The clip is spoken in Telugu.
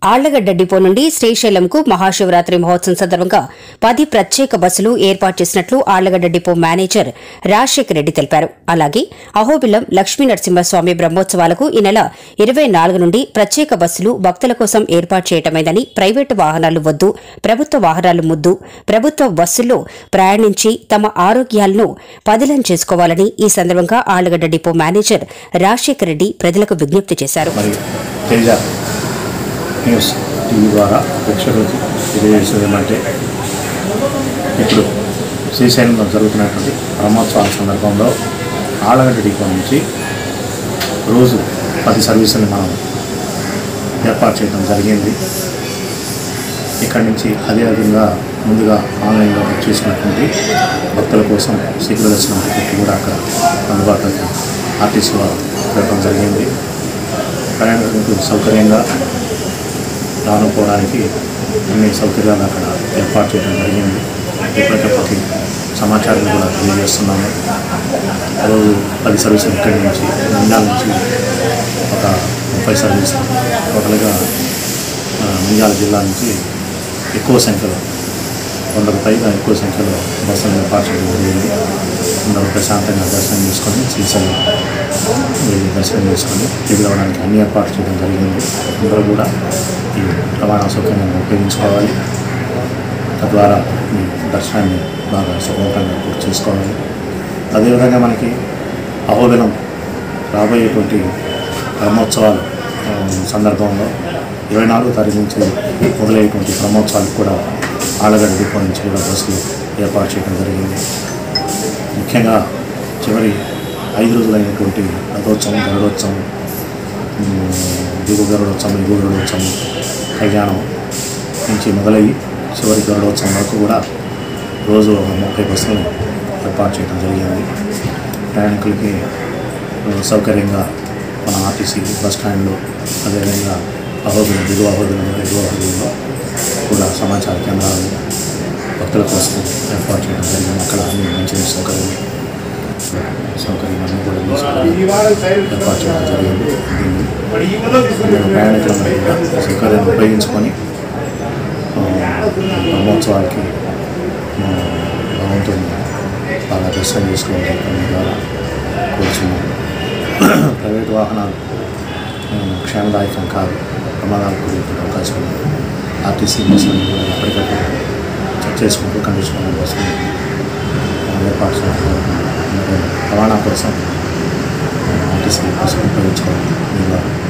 ఆళ్లగడ్డ డిపో నుండి శ్రీశైలంకు మహాశివరాత్రి మహోత్సవం సందర్భంగా పది ప్రత్యేక బస్సులు ఏర్పాటు చేసినట్లు ఆళ్లగడ్డ డిపో మేనేజర్ రాజశేఖర్ రెడ్డి తెలిపారు అలాగే అహోబిలం లక్ష్మీ నరసింహస్వామి బ్రహ్మోత్సవాలకు ఈ నెల ఇరవై నాలుగు నుండి ప్రత్యేక బస్సులు భక్తుల కోసం ఏర్పాటు చేయటమైందని ప్రైవేటు వాహనాలు వద్దు ప్రభుత్వ వాహనాలు ముద్దు ప్రభుత్వ బస్సుల్లో ప్రయాణించి తమ ఆరోగ్యాలను పదిలం చేసుకోవాలని ఈ సందర్భంగా ఆళ్లగడ్డ డిపో మేనేజర్ రాజశేఖర్ రెడ్డి ప్రజలకు విజ్ఞప్తి చేశారు మరి తేజ న్యూస్ టీవీ ద్వారా ప్రేక్షకులకు తెలియజేసేది ఏమంటే ఇప్పుడు శ్రీశైలంలో జరుగుతున్నటువంటి బ్రహ్మోత్సవాల సందర్భంలో ఆళ్ళగడ్డ డిపో నుంచి రోజు పది సర్వీసులు మనం ఏర్పాటు చేయడం జరిగింది ఇక్కడి నుంచి అదే విధంగా ముందుగా ఆన్లైన్లో బుక్ చేసినటువంటి భక్తుల కోసం శీఘ్ర దర్శనం టికెట్లు కూడా అక్కడ అందుబాటులోకి ఆర్టీసీ వారు పెట్టడం జరిగింది ప్రయాణికులకు సౌకర్యంగా రానుకోవడానికి అన్ని సౌకర్యాలు అక్కడ ఏర్పాటు చేయడం జరిగింది ఎప్పటికప్పటికి సమాచారం కూడా తెలియజేస్తున్నాము రోజు పది సర్వీసులు ఇక్కడి నుంచి నంద్యాల నుంచి ఒక ముప్పై సర్వీసులు టోటల్గా ఆ, నంద్యాల జిల్లా నుంచి ఎక్కువ సంఖ్యలో వందకు పైగా ఎక్కువ సంఖ్యలో బస్సులను ఏర్పాటు చేయడం జరిగింది అందరూ ప్రశాంతంగా దర్శనం చేసుకొని శ్రీశైలం వెళ్ళి దర్శనం చేసుకొని తిరిగి రావడానికి అన్ని ఏర్పాట్లు చేయడం జరిగింది అందరూ కూడా ఈ రవాణా సౌకర్యాన్ని ఉపయోగించుకోవాలి తద్వారా మీ దర్శనాన్ని బాగా సుగమంతంగా పూర్తి చేసుకోవాలి అదేవిధంగా మనకి అహోబిలం రాబోయేటువంటి బ్రహ్మోత్సవాలు ఆ, సందర్భంలో ఇరవై నాలుగో తారీఖు నుంచి మొదలయ్యేటువంటి బ్రహ్మోత్సవాలకు కూడా ఆళ్ళగడ్డ డిపో నుంచి కూడా బస్సులు ఏర్పాటు చేయడం జరిగింది ముఖ్యంగా చివరి ఐదు రోజులైనటువంటి రథోత్సవం గరుడోత్సవం ఉమ్, దిగు గరుడోత్సవం ఎగువ గరుడోత్సవం కళ్యాణం నుంచి మొదలయ్యి చివరి గరుడోత్సవం వరకు కూడా రోజు ఒక ముప్పై బస్సులు ఏర్పాటు చేయడం జరిగింది ప్రయాణికులకి ఆ, సౌకర్యంగా మన ఆర్టీసీ బస్ స్టాండ్లో అదేవిధంగా అహోబిలం దిగువ అహోబిలం ఎగువ అహోబిలంలో కూడా సమాచార కేంద్రాలు భక్తుల కోసం ఏర్పాటు చేయడం జరిగింది అక్కడ అన్ని మంచి సౌకర్యాలు సౌకర్యాలన్నీ కూడా అన్ని సౌకర్యాలు ఏర్పాటు చేయడం జరిగింది దీన్ని మేము ప్రయాణికులందరూ కూడా సౌకర్యాన్ని ఉపయోగించుకొని ఆ, బ్రహ్మోత్సవాలకి ఆ, భగవంతుని బాగా దర్శనం చేసుకోవడం ద్వారా కోరుచున్నాము ప్రైవేట్ వాహనాలు ఆ, క్షేమదాయకం కాదు ప్రమాదాలు కూడేటువంటి అవకాశం ఉంది ఆర్టీసీ బస్సులను కూడా ఎప్పటికప్పుడు చెక్ చేసుకుంటూ కండిషన్ బస్సులు ఏర్పాటు చేయడం రవాణా కోసం ఆ, ఆర్టీసీ బస్సులు ఉపయోగించుకోవాలి దీనివల్ల